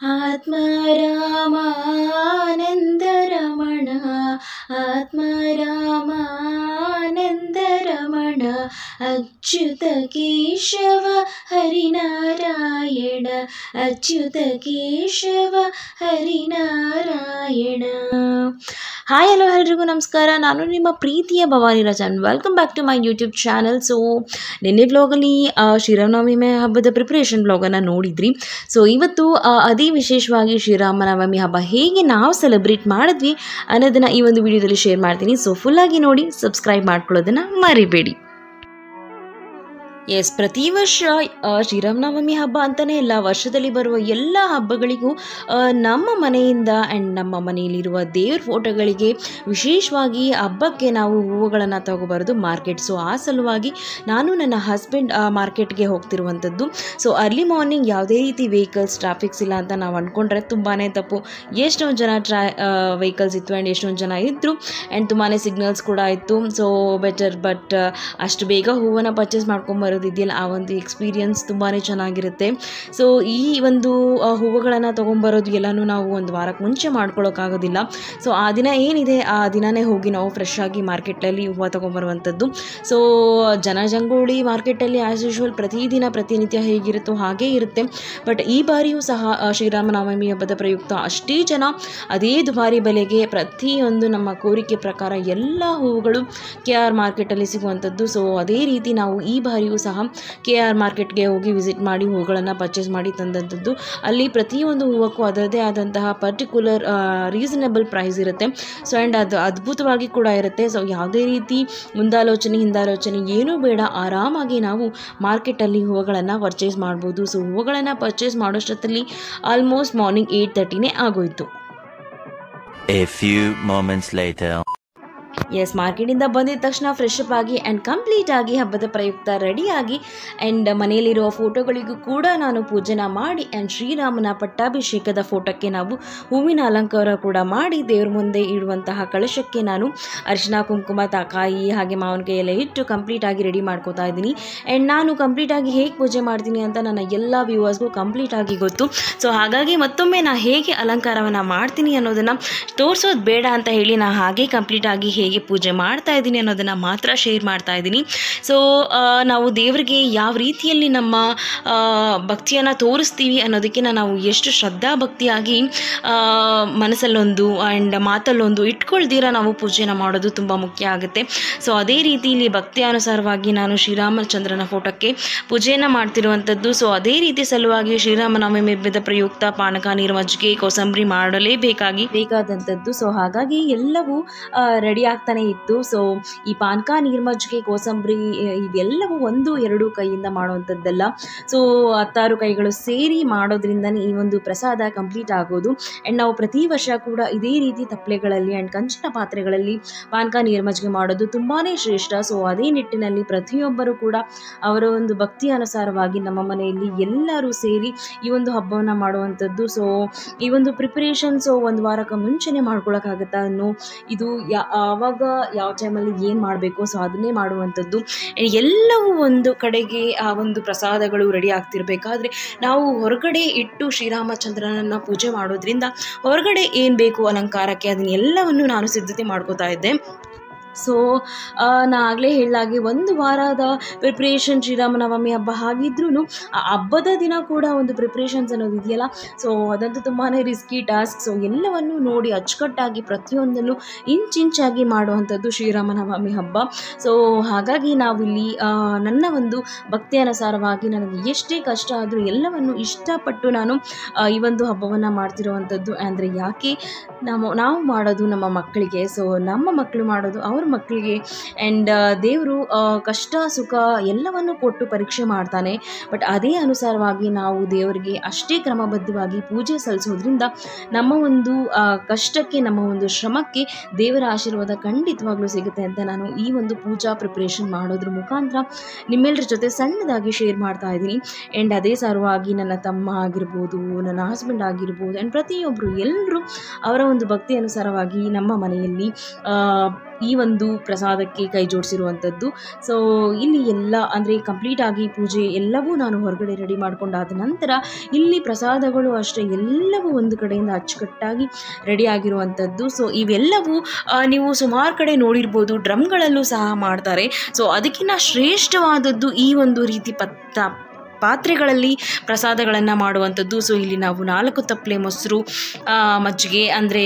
ಆತ್ಮರಾಮಾನಂದರಮಣ ಆತ್ಮರಾಮಾನಂದರಮಣ Achyuta Keshava Harinarayana Achyuta Keshava Harinarayana hi hello ಎಲ್ರಿಗೂ ನಮಸ್ಕಾರ ನಾನು ನಿಮ್ಮ ಪ್ರೀತಿಯ Bhavani Rajan welcome back to my YouTube channel so ನಿನ್ನೆ ಬ್ಲಾಗಲ್ಲಿ ಶ್ರೀರಾಮನವಮಿ ಹಬ್ಬದ ಪ್ರಿಪ್ರೇಷನ್ ಬ್ಲಾಗನ್ನು ನೋಡಿದ್ರಿ ಸೊ ಇವತ್ತು ಆ, ಅದೇ ವಿಶೇಷವಾಗಿ ಶ್ರೀರಾಮನವಮಿ ಹಬ್ಬ ಹೇಗೆ ನಾವು ಸೆಲೆಬ್ರೇಟ್ ಮಾಡಿದ್ವಿ ಅನ್ನೋದನ್ನು ಈ ಒಂದು ವಿಡಿಯೋದಲ್ಲಿ ಶೇರ್ ಮಾಡ್ತೀನಿ ಸೊ ಫುಲ್ಲಾಗಿ ನೋಡಿ ಸಬ್ಸ್ಕ್ರೈಬ್ ಮಾಡ್ಕೊಳ್ಳೋದನ್ನು ಮರಿಬೇಡಿ ಎಸ್ ಪ್ರತಿ ವರ್ಷ ಆ, ಶ್ರೀರಾಮನವಮಿ ಹಬ್ಬ ಅಂತಲೇ ಇಲ್ಲ ವರ್ಷದಲ್ಲಿ ಬರುವ ಎಲ್ಲ ಹಬ್ಬಗಳಿಗೂ ಆ, ನಮ್ಮ ಮನೆಯಿಂದ ಆ್ಯಂಡ್ ನಮ್ಮ ಮನೆಯಲ್ಲಿರುವ ದೇವ್ರ ಫೋಟೋಗಳಿಗೆ ವಿಶೇಷವಾಗಿ ಹಬ್ಬಕ್ಕೆ ನಾವು ಹೂವುಗಳನ್ನು ತಗೋಬಾರ್ದು ಮಾರ್ಕೆಟ್ ಸೊ ಆ ಸಲುವಾಗಿ ನಾನು ನನ್ನ ಹಸ್ಬೆಂಡ್ ಮಾರ್ಕೆಟ್ಗೆ ಹೋಗ್ತಿರುವಂಥದ್ದು ಸೊ ಅರ್ಲಿ ಮಾರ್ನಿಂಗ್ ಯಾವುದೇ ರೀತಿ ವೆಹಿಕಲ್ಸ್ ಟ್ರಾಫಿಕ್ಸ್ ಇಲ್ಲ ಅಂತ ನಾವು ಅಂದ್ಕೊಂಡ್ರೆ ತುಂಬಾ ತಪ್ಪು ಎಷ್ಟೊಂದು ಜನ ಟ್ರಾ ವೆಹಿಕಲ್ಸ್ ಇತ್ತು ಆ್ಯಂಡ್ ಎಷ್ಟೊಂದು ಜನ ಇದ್ದರು ಆ್ಯಂಡ್ ತುಂಬಾ ಸಿಗ್ನಲ್ಸ್ ಕೂಡ ಇತ್ತು ಸೊ ಬೆಟರ್ ಬಟ್ ಅಷ್ಟು ಬೇಗ ಹೂವನ್ನು ಪರ್ಚೇಸ್ ಮಾಡ್ಕೊಂಬರೋದಿದೆಯಲ್ಲ ಆ ಒಂದು ಎಕ್ಸ್ಪೀರಿಯನ್ಸ್ ತುಂಬಾ ಚೆನ್ನಾಗಿರುತ್ತೆ ಸೊ ಈ ಒಂದು ಆ, ಹೂವುಗಳನ್ನು ತೊಗೊಂಬರೋದು ಎಲ್ಲನೂ ನಾವು ಒಂದು ವಾರಕ್ಕೆ ಮುಂಚೆ ಮಾಡ್ಕೊಳ್ಳೋಕ್ಕಾಗೋದಿಲ್ಲ ಸೊ ಆ ದಿನ ಏನಿದೆ ಆ ದಿನನೇ ಹೋಗಿ ನಾವು ಫ್ರೆಶ್ ಆಗಿ ಮಾರ್ಕೆಟಲ್ಲಿ ಹೂವು ತೊಗೊಂಬರುವಂಥದ್ದು ಸೊ ಜನಜಂಗುಳಿ ಮಾರ್ಕೆಟಲ್ಲಿ ಆ್ಯಸ್ ಯೂಶ್ವಲ್ ಪ್ರತಿದಿನ ಪ್ರತಿನಿತ್ಯ ಹೇಗಿರುತ್ತೋ ಹಾಗೇ ಇರುತ್ತೆ ಬಟ್ ಈ ಬಾರಿಯೂ ಸಹ ಆ, ಶ್ರೀರಾಮನವಮಿ ಹಬ್ಬದ ಪ್ರಯುಕ್ತ ಅಷ್ಟೇ ಜನ ಅದೇ ದುಬಾರಿ ಬೆಲೆಗೆ ಪ್ರತಿಯೊಂದು ನಮ್ಮ ಕೋರಿಕೆ ಪ್ರಕಾರ ಎಲ್ಲ ಹೂವುಗಳು ಕೆ ಆರ್ ಮಾರ್ಕೆಟಲ್ಲಿ ಸಿಗುವಂಥದ್ದು ಸೊ ಅದೇ ರೀತಿ ನಾವು ಈ ಬಾರಿಯೂ ಸಹ ಕೆ ಆರ್ ಮಾರ್ಕೆಟ್ಗೆ ಹೋಗಿ ವಿಸಿಟ್ ಮಾಡಿ ಹೂವುಗಳನ್ನು ಪರ್ಚೇಸ್ ಮಾಡಿ ತಂದಂಥದ್ದು ಅಲ್ಲಿ ಪ್ರತಿಯೊಂದು ಹೂವಕ್ಕೂ ಅದರದೇ ಆದಂತಹ ಪರ್ಟಿಕ್ಯುಲರ್ ರೀಸನಬಲ್ ಪ್ರೈಸ್ ಇರುತ್ತೆ ಸೊ ಆ್ಯಂಡ್ ಅದು ಅದ್ಭುತವಾಗಿ ಕೂಡ ಇರುತ್ತೆ ಸೊ ಯಾವುದೇ ರೀತಿ ಮುಂದಾಲೋಚನೆ ಹಿಂದಾಲೋಚನೆ ಏನೂ ಬೇಡ ಆರಾಮಾಗಿ ನಾವು ಮಾರ್ಕೆಟಲ್ಲಿ ಹೂವುಗಳನ್ನು ಪರ್ಚೇಸ್ ಮಾಡ್ಬೋದು ಸೊ ಹೂವುಗಳನ್ನು ಪರ್ಚೇಸ್ ಮಾಡೋಷ್ಟೊತ್ತಲ್ಲಿ ಆಲ್ಮೋಸ್ಟ್ ಮಾರ್ನಿಂಗ್ ಏಯ್ಟ್ ತರ್ಟಿನೇ ಆಗೋಯಿತು A few moments later. Yes ಮಾರ್ಕೆಟಿಂದ ಬಂದಿದ ತಕ್ಷಣ ಫ್ರೆಶ್ ಅಪ್ ಆಗಿ ಆ್ಯಂಡ್ ಕಂಪ್ಲೀಟ್ ಆಗಿ ಹಬ್ಬದ ಪ್ರಯುಕ್ತ ರೆಡಿಯಾಗಿ ಆ್ಯಂಡ್ ಮನೆಯಲ್ಲಿರುವ ಫೋಟೋಗಳಿಗೂ ಕೂಡ ನಾನು ಪೂಜೆನ ಮಾಡಿ ಆ್ಯಂಡ್ ಶ್ರೀರಾಮನ ಪಟ್ಟಾಭಿಷೇಕದ ಫೋಟೋಕ್ಕೆ ನಾವು ಹೂವಿನ ಅಲಂಕಾರ ಕೂಡ ಮಾಡಿ ದೇವ್ರ ಮುಂದೆ ಇಡುವಂತಹ ಕಳಶಕ್ಕೆ ನಾನು ಅರಿಶಿನ ಕುಂಕುಮ ತಾಕಾಯಿ ಹಾಗೆ ಮಾವಿನಕಾಯಿ ಎಲ್ಲ ಇಟ್ಟು ಕಂಪ್ಲೀಟ್ ಆಗಿ ರೆಡಿ ಮಾಡ್ಕೋತಾ ಇದ್ದೀನಿ ಆ್ಯಂಡ್ ನಾನು ಕಂಪ್ಲೀಟ್ ಆಗಿ ಹೇಗೆ ಪೂಜೆ ಮಾಡ್ತೀನಿ ಅಂತ ನನ್ನ ಎಲ್ಲ ವ್ಯೂವರ್ಸ್ಗೂ ಕಂಪ್ಲೀಟ್ ಆಗಿ ಗೊತ್ತು ಸೊ ಹಾಗಾಗಿ ಮತ್ತೊಮ್ಮೆ ನಾ ಹೇಗೆ ಅಲಂಕಾರವನ್ನು ಮಾಡ್ತೀನಿ ಅನ್ನೋದನ್ನು ತೋರಿಸೋದು ಬೇಡ ಅಂತ ಹೇಳಿ ನಾ ಹಾಗೆ ಕಂಪ್ಲೀಟ್ ಆಗಿ ಹೇಗೆ ಪೂಜೆ ಮಾಡ್ತಾ ಇದ್ದೀನಿ ಅನ್ನೋದನ್ನು ಮಾತ್ರ ಶೇರ್ ಮಾಡ್ತಾ ಇದ್ದೀನಿ ಸೊ ನಾವು ದೇವರಿಗೆ ಯಾವ ರೀತಿಯಲ್ಲಿ ನಮ್ಮ ಭಕ್ತಿಯನ್ನು ತೋರಿಸ್ತೀವಿ ಅನ್ನೋದಕ್ಕಿಂತ ನಾವು ಎಷ್ಟು ಶ್ರದ್ಧಾ ಭಕ್ತಿಯಾಗಿ ಆ, ಮನಸ್ಸಲ್ಲೊಂದು ಆ್ಯಂಡ್ ಮಾತಲ್ಲೊಂದು ಇಟ್ಕೊಳ್ದಿರ ನಾವು ಪೂಜೆನ ಮಾಡೋದು ತುಂಬ ಮುಖ್ಯ ಆಗುತ್ತೆ ಸೊ ಅದೇ ರೀತಿ ಇಲ್ಲಿ ಭಕ್ತಿ ಅನುಸಾರವಾಗಿ ನಾನು ಶ್ರೀರಾಮಚಂದ್ರನ ಫೋಟೋಕ್ಕೆ ಪೂಜೆಯನ್ನು ಮಾಡ್ತಿರುವಂಥದ್ದು ಸೊ ಅದೇ ರೀತಿ ಸಲುವಾಗಿ ಶ್ರೀರಾಮನವಮಿ ಹಬ್ಬದ ಪ್ರಯುಕ್ತ ಪಾನಕ ನೀರು ಮಜ್ಜಿಗೆ ಕೋಸಂಬರಿ ಮಾಡಲೇಬೇಕಾಗಿ ಬೇಕಾದಂಥದ್ದು ಸೊ ಹಾಗಾಗಿ ಎಲ್ಲವೂ ರೆಡಿ ಆಗ್ತಾನೆ ಇತ್ತು ಸೊ ಈ ಪಾನಕ ನೀರು ಮಜ್ಜಿಗೆ ಕೋಸಂಬರಿ ಆ, ಇದೆಲ್ಲವೂ ಒಂದು ಎರಡು ಕೈಯಿಂದ ಮಾಡುವಂಥದ್ದಲ್ಲ ಸೊ ಹತ್ತಾರು ಕೈಗಳು ಸೇರಿ ಮಾಡೋದ್ರಿಂದನೇ ಈ ಒಂದು ಪ್ರಸಾದ ಕಂಪ್ಲೀಟ್ ಆಗೋದು ಆ್ಯಂಡ್ ನಾವು ಪ್ರತಿ ವರ್ಷ ಕೂಡ ಇದೇ ರೀತಿ ತಪ್ಪಲೆಗಳಲ್ಲಿ ಆ್ಯಂಡ್ ಕಂಚಿನ ಪಾತ್ರೆಗಳಲ್ಲಿ ಪಾನಕ ನೀರು ಮಜ್ಜಿಗೆ ಮಾಡೋದು ತುಂಬಾ ಶ್ರೇಷ್ಠ ಸೊ ಅದೇ ನಿಟ್ಟಿನಲ್ಲಿ ಪ್ರತಿಯೊಬ್ಬರು ಕೂಡ ಅವರ ಒಂದು ಭಕ್ತಿ ಅನುಸಾರವಾಗಿ ನಮ್ಮ ಮನೆಯಲ್ಲಿ ಎಲ್ಲರೂ ಸೇರಿ ಈ ಒಂದು ಹಬ್ಬವನ್ನು ಮಾಡುವಂಥದ್ದು ಸೊ ಈ ಒಂದು ಪ್ರಿಪ್ರೇಷನ್ಸು ಒಂದು ವಾರಕ್ಕೆ ಮುಂಚೆನೇ ಮಾಡ್ಕೊಳಕ್ಕಾಗತ್ತಾ ಅನ್ನೋ ಇದು ಯಾ ಆವಾಗ ಯಾವ ಟೈಮಲ್ಲಿ ಏನು ಮಾಡಬೇಕು ಸೊ ಅದನ್ನೇ ಮಾಡುವಂಥದ್ದು ಎಲ್ಲವೂ ಒಂದು ಕಡೆಗೆ ಆ ಒಂದು ಪ್ರಸಾದಗಳು ರೆಡಿ ಆಗ್ತಿರ್ಬೇಕಾದ್ರೆ ನಾವು ಹೊರಗಡೆ ಇಟ್ಟು ಶ್ರೀರಾಮಚಂದ್ರನನ್ನು ಪೂಜೆ ಮಾಡೋದ್ರಿಂದ ಹೊರಗಡೆ ಏನು ಬೇಕು ಅಲಂಕಾರಕ್ಕೆ ಅದನ್ನೆಲ್ಲವನ್ನು ನಾನು ಸಿದ್ಧತೆ ಮಾಡ್ಕೋತಾ ಇದ್ದೆ ಸೊ ನಾ ಆಗಲೇ ಹೇಳಾಗೆ ಒಂದು ವಾರದ ಪ್ರಿಪ್ರೇಷನ್ ಶ್ರೀರಾಮನವಮಿ ಹಬ್ಬ ಹಾಗಿದ್ರೂ ಆ ಹಬ್ಬದ ದಿನ ಕೂಡ ಒಂದು ಪ್ರಿಪ್ರೇಷನ್ಸ್ ಅನ್ನೋದು ಇದೆಯಲ್ಲ ಸೊ ಅದಂತೂ ತುಂಬಾ ರಿಸ್ಕಿ ಟಾಸ್ಕ್ ಸೊ ಎಲ್ಲವನ್ನು ನೋಡಿ ಅಚ್ಚುಕಟ್ಟಾಗಿ ಪ್ರತಿಯೊಂದನ್ನು ಇಂಚಿಂಚಾಗಿ ಮಾಡುವಂಥದ್ದು ಶ್ರೀರಾಮನವಮಿ ಹಬ್ಬ ಸೊ ಹಾಗಾಗಿ ನಾವಿಲ್ಲಿ ಆ, ನನ್ನ ಒಂದು ಭಕ್ತಿ ಅನುಸಾರವಾಗಿ ನನಗೆ ಎಷ್ಟೇ ಕಷ್ಟ ಆದರೂ ಎಲ್ಲವನ್ನು ಇಷ್ಟಪಟ್ಟು ನಾನು ಆ, ಈ ಒಂದು ಹಬ್ಬವನ್ನು ಮಾಡ್ತಿರುವಂಥದ್ದು ಅಂದರೆ ಯಾಕೆ ನಾವು ನಾವು ಮಾಡೋದು ನಮ್ಮ ಮಕ್ಕಳಿಗೆ ಸೊ ನಮ್ಮ ಮಕ್ಕಳು ಮಾಡೋದು ಅವ್ರ ಮಕ್ಕಳಿಗೆ ಆ್ಯಂಡ್ ದೇವರು ಕಷ್ಟ ಸುಖ ಎಲ್ಲವನ್ನು ಕೊಟ್ಟು ಪರೀಕ್ಷೆ ಮಾಡ್ತಾನೆ ಬಟ್ ಅದೇ ಅನುಸಾರವಾಗಿ ನಾವು ದೇವರಿಗೆ ಅಷ್ಟೇ ಕ್ರಮಬದ್ಧವಾಗಿ ಪೂಜೆ ಸಲ್ಲಿಸೋದ್ರಿಂದ ನಮ್ಮ ಒಂದು ಆ, ಕಷ್ಟಕ್ಕೆ ನಮ್ಮ ಒಂದು ಶ್ರಮಕ್ಕೆ ದೇವರ ಆಶೀರ್ವಾದ ಖಂಡಿತವಾಗ್ಲೂ ಸಿಗುತ್ತೆ ಅಂತ ನಾನು ಈ ಒಂದು ಪೂಜಾ ಪ್ರಿಪ್ರೇಷನ್ ಮಾಡೋದ್ರ ಮುಖಾಂತರ ನಿಮ್ಮೆಲ್ಲರ ಜೊತೆ ಸಣ್ಣದಾಗಿ ಶೇರ್ ಮಾಡ್ತಾ ಇದ್ದೀನಿ ಆ್ಯಂಡ್ ಅದೇ ಸಲುವಾಗಿ ನನ್ನ ತಮ್ಮ ಆಗಿರ್ಬೋದು ನನ್ನ ಹಸ್ಬೆಂಡ್ ಆಗಿರ್ಬೋದು ಆ್ಯಂಡ್ ಪ್ರತಿಯೊಬ್ಬರು ಎಲ್ಲರೂ ಅವರ ಒಂದು ಭಕ್ತಿ ಅನುಸಾರವಾಗಿ ನಮ್ಮ ಮನೆಯಲ್ಲಿ ಆ, ಈ ಒಂದು ಪ್ರಸಾದಕ್ಕೆ ಕೈ ಜೋಡಿಸಿರುವಂಥದ್ದು ಸೊ ಇಲ್ಲಿ ಎಲ್ಲ ಅಂದರೆ ಕಂಪ್ಲೀಟಾಗಿ ಪೂಜೆ ಎಲ್ಲವೂ ನಾನು ಹೊರಗಡೆ ರೆಡಿ ಮಾಡ್ಕೊಂಡಾದ ನಂತರ ಇಲ್ಲಿ ಪ್ರಸಾದಗಳು ಅಷ್ಟೇ ಎಲ್ಲವೂ ಒಂದು ಕಡೆಯಿಂದ ಅಚ್ಚುಕಟ್ಟಾಗಿ ರೆಡಿ ಆಗಿರುವಂಥದ್ದು ಸೊ ಇವೆಲ್ಲವೂ ಆ, ನೀವು ಸುಮಾರು ಕಡೆ ನೋಡಿರ್ಬೋದು ಡ್ರಮ್ಗಳಲ್ಲೂ ಸಹ ಮಾಡ್ತಾರೆ ಸೊ ಅದಕ್ಕಿಂತ ಶ್ರೇಷ್ಠವಾದದ್ದು ಈ ಒಂದು ರೀತಿ ಪತ್ತ ಪಾತ್ರೆಗಳಲ್ಲಿ ಪ್ರಸಾದಗಳನ್ನು ಮಾಡುವಂಥದ್ದು ಸೊ ಇಲ್ಲಿ ನಾವು ನಾಲ್ಕು ತಪ್ಪಲೆ ಮೊಸರು ಆ, ಮಜ್ಜಿಗೆ ಅಂದರೆ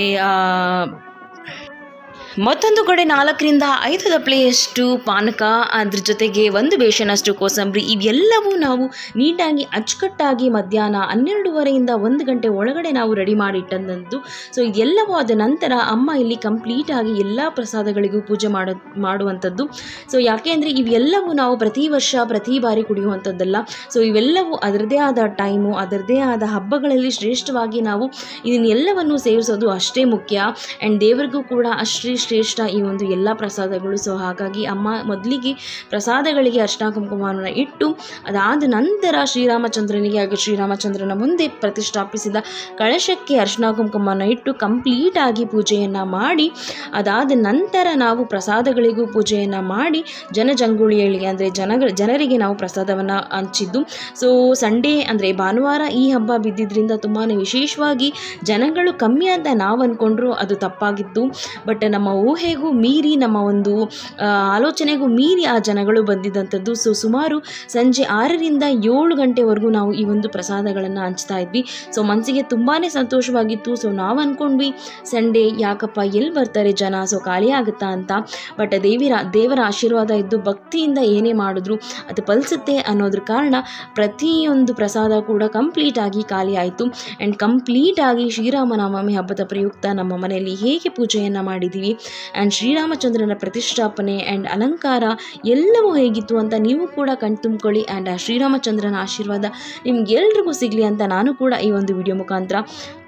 ಮತ್ತೊಂದು ಕಡೆ ನಾಲ್ಕರಿಂದ ಐದು ದಪ್ಪಲೆಯಷ್ಟು ಪಾನಕ ಅದ್ರ ಜೊತೆಗೆ ಒಂದು ಬೇಷನಷ್ಟು ಕೋಸಂಬರಿ ಇವೆಲ್ಲವೂ ನಾವು ನೀಟಾಗಿ ಅಚ್ಚುಕಟ್ಟಾಗಿ ಮಧ್ಯಾಹ್ನ ಹನ್ನೆರಡೂವರೆಯಿಂದ ಒಂದು ಗಂಟೆ ಒಳಗಡೆ ನಾವು ರೆಡಿ ಮಾಡಿಟ್ಟಂಥದ್ದು ಸೊ ಇದೆಲ್ಲವೂ ಆದ ನಂತರ ಅಮ್ಮ ಇಲ್ಲಿ ಕಂಪ್ಲೀಟಾಗಿ ಎಲ್ಲ ಪ್ರಸಾದಗಳಿಗೂ ಪೂಜೆ ಮಾಡೋ ಮಾಡುವಂಥದ್ದು ಸೊ ಯಾಕೆ ಅಂದರೆ ಇವೆಲ್ಲವೂ ನಾವು ಪ್ರತಿ ವರ್ಷ ಪ್ರತಿ ಬಾರಿ ಕುಡಿಯುವಂಥದ್ದಲ್ಲ ಸೊ ಇವೆಲ್ಲವೂ ಅದರದೇ ಆದ ಟೈಮು ಅದರದೇ ಆದ ಹಬ್ಬಗಳಲ್ಲಿ ಶ್ರೇಷ್ಠವಾಗಿ ನಾವು ಇದನ್ನೆಲ್ಲವನ್ನು ಸೇವಿಸೋದು ಅಷ್ಟೇ ಮುಖ್ಯ ಆ್ಯಂಡ್ ದೇವರಿಗೂ ಕೂಡ ಅಷ್ಟೇ ಶ್ರೇಷ್ಠ ಈ ಒಂದು ಎಲ್ಲ ಪ್ರಸಾದಗಳು ಸೊ ಹಾಗಾಗಿ ಅಮ್ಮ ಮೊದಲಿಗೆ ಪ್ರಸಾದಗಳಿಗೆ ಅರ್ಶಿನ ಕುಂಕುಮವನ್ನು ಇಟ್ಟು ಅದಾದ ನಂತರ ಶ್ರೀರಾಮಚಂದ್ರನಿಗೆ ಹಾಗೆ ಶ್ರೀರಾಮಚಂದ್ರನ ಮುಂದೆ ಪ್ರತಿಷ್ಠಾಪಿಸಿದ ಕಳಶಕ್ಕೆ ಅರ್ಶಿನ ಕುಂಕುಮವನ್ನು ಇಟ್ಟು ಕಂಪ್ಲೀಟಾಗಿ ಪೂಜೆಯನ್ನು ಮಾಡಿ ಅದಾದ ನಂತರ ನಾವು ಪ್ರಸಾದಗಳಿಗೂ ಪೂಜೆಯನ್ನು ಮಾಡಿ ಜನಜಂಗುಳಿಗಳಿಗೆ ಅಂದರೆ ಜನಗಳ ಜನರಿಗೆ ನಾವು ಪ್ರಸಾದವನ್ನು ಹಂಚಿದ್ದು ಸೊ ಸಂಡೇ ಅಂದರೆ ಭಾನುವಾರ ಈ ಹಬ್ಬ ಬಿದ್ದಿದ್ದರಿಂದ ತುಂಬಾ ವಿಶೇಷವಾಗಿ ಜನಗಳು ಕಮ್ಮಿ ಅಂತ ನಾವು ಅಂದ್ಕೊಂಡ್ರು ಅದು ತಪ್ಪಾಗಿತ್ತು ಬಟ್ ನಮ್ಮ ಊಹೆಗೂ ಮೀರಿ ನಮ್ಮ ಒಂದು ಆ, ಆಲೋಚನೆಗೂ ಮೀರಿ ಆ ಜನಗಳು ಬಂದಿದ್ದಂಥದ್ದು ಸೊ ಸುಮಾರು ಸಂಜೆ ಆರರಿಂದ ಏಳು ಗಂಟೆವರೆಗೂ ನಾವು ಈ ಒಂದು ಪ್ರಸಾದಗಳನ್ನು ಹಂಚ್ತಾ ಇದ್ವಿ ಸೊ ಮನಸ್ಸಿಗೆ ತುಂಬಾ ಸಂತೋಷವಾಗಿತ್ತು ಸೊ ನಾವು ಅಂದ್ಕೊಂಡ್ವಿ ಸಂಡೇ ಯಾಕಪ್ಪ ಎಲ್ಲಿ ಬರ್ತಾರೆ ಜನ ಸೊ ಖಾಲಿ ಆಗುತ್ತಾ ಅಂತ ಬಟ್ ದೇವಿರ ದೇವರ ಆಶೀರ್ವಾದ ಇದ್ದು ಭಕ್ತಿಯಿಂದ ಏನೇ ಮಾಡಿದ್ರು ಅದು ಫಲಿಸುತ್ತೆ ಅನ್ನೋದ್ರ ಕಾರಣ ಪ್ರತಿಯೊಂದು ಪ್ರಸಾದ ಕೂಡ ಕಂಪ್ಲೀಟ್ ಆಗಿ ಖಾಲಿ ಆಯಿತು ಆ್ಯಂಡ್ ಕಂಪ್ಲೀಟ್ ಆಗಿ ಶ್ರೀರಾಮನವಮಿ ಹಬ್ಬದ ಪ್ರಯುಕ್ತ ನಮ್ಮ ಮನೆಯಲ್ಲಿ ಹೇಗೆ ಪೂಜೆಯನ್ನು ಮಾಡಿದ್ದೀವಿ ಆ್ಯಂಡ್ ಶ್ರೀರಾಮಚಂದ್ರನ ಪ್ರತಿಷ್ಠಾಪನೆ ಆ್ಯಂಡ್ ಅಲಂಕಾರ ಎಲ್ಲವೂ ಹೇಗಿತ್ತು ಅಂತ ನೀವು ಕೂಡ ಕಣ್ತುಂಬ್ಕೊಳ್ಳಿ ಆ್ಯಂಡ್ ಆ ಶ್ರೀರಾಮಚಂದ್ರನ ಆಶೀರ್ವಾದ ನಿಮ್ಗೆಲ್ರಿಗೂ ಸಿಗಲಿ ಅಂತ ನಾನು ಕೂಡ ಈ ಒಂದು ವಿಡಿಯೋ ಮುಖಾಂತರ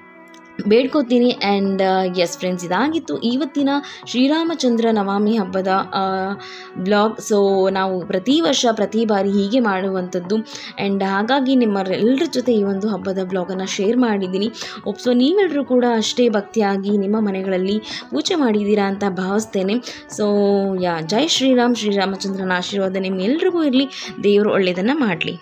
ಬೇಡ್ಕೋತೀನಿ ಆ್ಯಂಡ್ ಎಸ್ ಫ್ರೆಂಡ್ಸ್ ಇದಾಗಿತ್ತು ಇವತ್ತಿನ ಶ್ರೀರಾಮಚಂದ್ರ ನವಮಿ ಹಬ್ಬದ ಬ್ಲಾಗ್ ಸೊ ನಾವು ಪ್ರತಿ ವರ್ಷ ಪ್ರತಿ ಬಾರಿ ಹೀಗೆ ಮಾಡುವಂಥದ್ದು ಆ್ಯಂಡ್ ಹಾಗಾಗಿ ನಿಮ್ಮೆಲ್ಲರ ಜೊತೆ ಈ ಒಂದು ಹಬ್ಬದ ಬ್ಲಾಗನ್ನು ಶೇರ್ ಮಾಡಿದ್ದೀನಿ ಸೊ ನೀವೆಲ್ಲರೂ ಕೂಡ ಅಷ್ಟೇ ಭಕ್ತಿಯಾಗಿ ನಿಮ್ಮ ಮನೆಗಳಲ್ಲಿ ಪೂಜೆ ಮಾಡಿದ್ದೀರಾ ಅಂತ ಭಾವಿಸ್ತೇನೆ ಸೊ ಯಾ ಜೈ ಶ್ರೀರಾಮ್ ಶ್ರೀರಾಮಚಂದ್ರನ ಆಶೀರ್ವಾದ ನಿಮ್ಮೆಲ್ರಿಗೂ ಇರಲಿ ದೇವರು ಒಳ್ಳೆಯದನ್ನು ಮಾಡಲಿ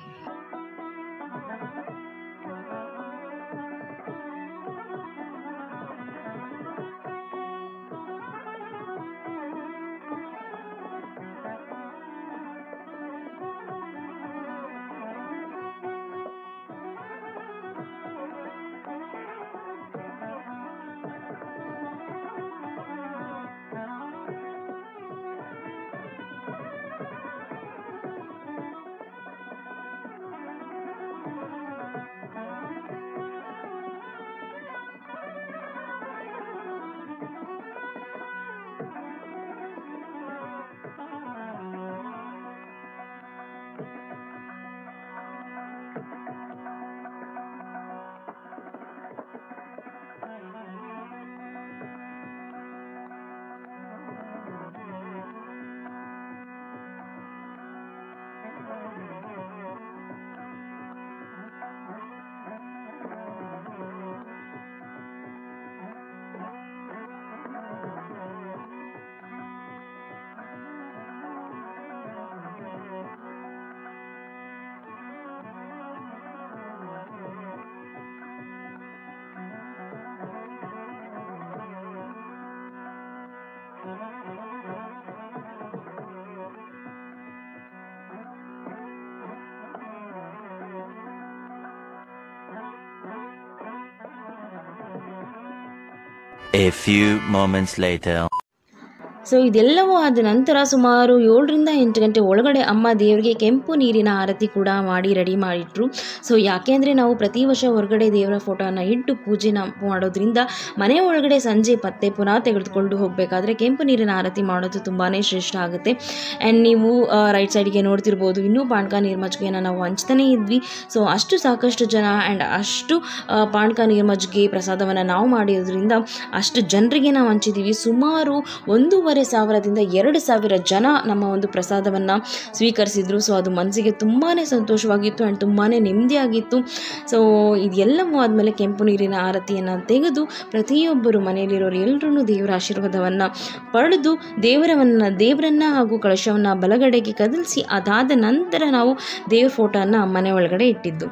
A few moments later. So ಇದೆಲ್ಲವೂ ಆದ ನಂತರ ಸುಮಾರು ಏಳರಿಂದ ಎಂಟು ಗಂಟೆ ಒಳಗಡೆ ಅಮ್ಮ ದೇವರಿಗೆ ಕೆಂಪು ನೀರಿನ ಆರತಿ ಕೂಡ ಮಾಡಿ ರೆಡಿ ಮಾಡಿಟ್ರು ಸೊ ಯಾಕೆ ಅಂದರೆ ನಾವು ಪ್ರತಿ ವರ್ಷ ಹೊರಗಡೆ ದೇವರ ಫೋಟೋನ ಇಟ್ಟು ಪೂಜೆನ ಮಾಡೋದ್ರಿಂದ ಮನೆ ಒಳಗಡೆ ಸಂಜೆ ಪತ್ತೆ ಪುನಃ ತೆಗೆದುಕೊಂಡು ಹೋಗಬೇಕಾದ್ರೆ ಕೆಂಪು ನೀರಿನ ಆರತಿ ಮಾಡೋದು ತುಂಬಾ ಶ್ರೇಷ್ಠ ಆಗುತ್ತೆ ಆ್ಯಂಡ್ ನೀವು ರೈಟ್ ಸೈಡ್ಗೆ ನೋಡ್ತಿರ್ಬೋದು ಇನ್ನೂ ಪಾಣ್ಕ ನೀರು ಮಜ್ಜಿಗೆನ ನಾವು ಹಂಚ್ತಾನೇ ಇದ್ವಿ ಸೊ ಅಷ್ಟು ಸಾಕಷ್ಟು ಜನ ಆ್ಯಂಡ್ ಅಷ್ಟು ಆ, ಪಾಣ್ಕ ನೀರು ಮಜ್ಜಿಗೆ ಪ್ರಸಾದವನ್ನು ನಾವು ಮಾಡಿರೋದ್ರಿಂದ ಅಷ್ಟು ಜನರಿಗೆ ನಾವು ಹಂಚಿದ್ದೀವಿ ಸುಮಾರು ಒಂದೂವರೆ ಒಂದೂವರೆ ಸಾವಿರದಿಂದ ಎರಡು ಸಾವಿರ ಜನ ನಮ್ಮ ಒಂದು ಪ್ರಸಾದವನ್ನು ಸ್ವೀಕರಿಸಿದ್ರು ಸೊ ಅದು ಮನಸ್ಸಿಗೆ ತುಂಬಾ ಸಂತೋಷವಾಗಿತ್ತು ಆ್ಯಂಡ್ ತುಂಬಾ ನೆಮ್ಮದಿಯಾಗಿತ್ತು ಸೊ ಇದೆಲ್ಲವೂ ಆದಮೇಲೆ ಕೆಂಪು ನೀರಿನ ಆರತಿಯನ್ನು ತೆಗೆದು ಪ್ರತಿಯೊಬ್ಬರು ಮನೆಯಲ್ಲಿರೋರು ಎಲ್ಲರೂ ದೇವರ ಆಶೀರ್ವಾದವನ್ನು ಪಡೆದು ದೇವರವನ್ನು ದೇವರನ್ನು ಹಾಗೂ ಕಳಶವನ್ನು ಬಲಗಡೆಗೆ ಕದಲಿಸಿ ಅದಾದ ನಂತರ ನಾವು ದೇವ್ರ ಫೋಟೋನ ಮನೆ ಒಳಗಡೆ ಇಟ್ಟಿದ್ದು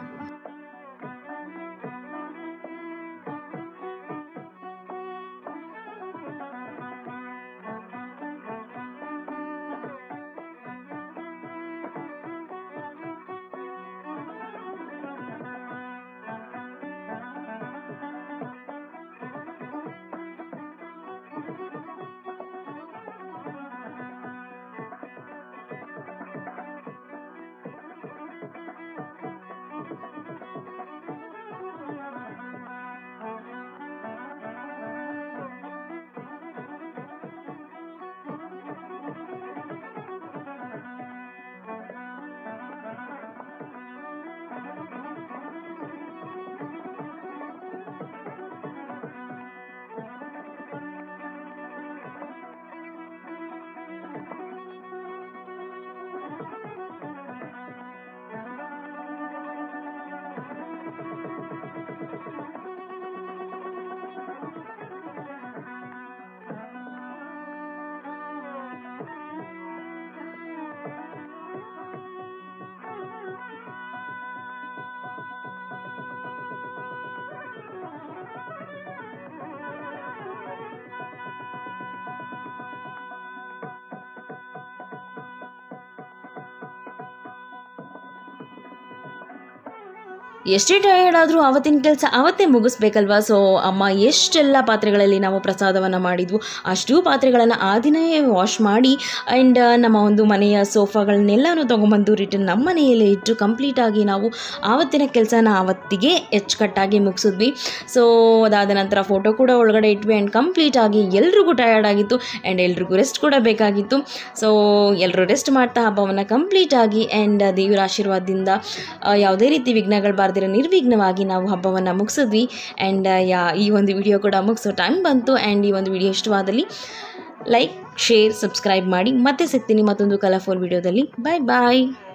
ಎಷ್ಟೇ ಟಯರ್ಡ್ ಆದರೂ ಆವತ್ತಿನ ಕೆಲಸ ಆವತ್ತೇ ಮುಗಿಸ್ಬೇಕಲ್ವಾ ಸೊ ಅಮ್ಮ ಎಷ್ಟೆಲ್ಲ ಪಾತ್ರೆಗಳಲ್ಲಿ ನಾವು ಪ್ರಸಾದವನ್ನು ಮಾಡಿದ್ವು ಅಷ್ಟೂ ಪಾತ್ರೆಗಳನ್ನು ಆ ದಿನವೇ ವಾಶ್ ಮಾಡಿ ಆ್ಯಂಡ್ ನಮ್ಮ ಒಂದು ಮನೆಯ ಸೋಫಾಗಳನ್ನೆಲ್ಲನೂ ತೊಗೊಂಬಂದು ರಿಟರ್ನ್ ನಮ್ಮ ಮನೆಯಲ್ಲೇ ಇಟ್ಟು ಕಂಪ್ಲೀಟಾಗಿ ನಾವು ಆವತ್ತಿನ ಕೆಲಸನ ಆವತ್ತಿಗೆ ಎಚ್ಚುಕಟ್ಟಾಗಿ ಮುಗಿಸಿದ್ವಿ ಸೊ ಅದಾದ ನಂತರ ಫೋಟೋ ಕೂಡ ಒಳಗಡೆ ಇಟ್ವಿ ಆ್ಯಂಡ್ ಕಂಪ್ಲೀಟಾಗಿ ಎಲ್ರಿಗೂ ಟಯರ್ಡ್ ಆಗಿತ್ತು ಆ್ಯಂಡ್ ಎಲ್ರಿಗೂ ರೆಸ್ಟ್ ಕೂಡ ಬೇಕಾಗಿತ್ತು ಸೊ ಎಲ್ಲರೂ ರೆಸ್ಟ್ ಮಾಡ್ತಾ ಹಬ್ಬವನ್ನು ಕಂಪ್ಲೀಟಾಗಿ ಆ್ಯಂಡ್ ದೇವರ ಆಶೀರ್ವಾದದಿಂದ ಆ, ಯಾವುದೇ ರೀತಿ ವಿಘ್ನಗಳು ಬಾರ್ದಿರೋ ನಿರ್ವಿಘ್ನವಾಗಿ ನಾವು ಹಬ್ಬವನ್ನು ಮುಗಿಸಿದ್ವಿ ಆ್ಯಂಡ್ ಯಾ ಈ ಒಂದು ವಿಡಿಯೋ ಕೂಡ ಮುಗಿಸೋ ಟೈಮ್ ಬಂತು ಆ್ಯಂಡ್ ಈ ಒಂದು ವಿಡಿಯೋ ಇಷ್ಟವಾದಲ್ಲಿ ಲೈಕ್ ಶೇರ್ ಸಬ್ಸ್ಕ್ರೈಬ್ ಮಾಡಿ ಮತ್ತೆ ಸಿಗ್ತೀನಿ ಮತ್ತೊಂದು ಕಲರ್ಫುಲ್ ವಿಡಿಯೋದಲ್ಲಿ ಬಾಯ್ ಬಾಯ್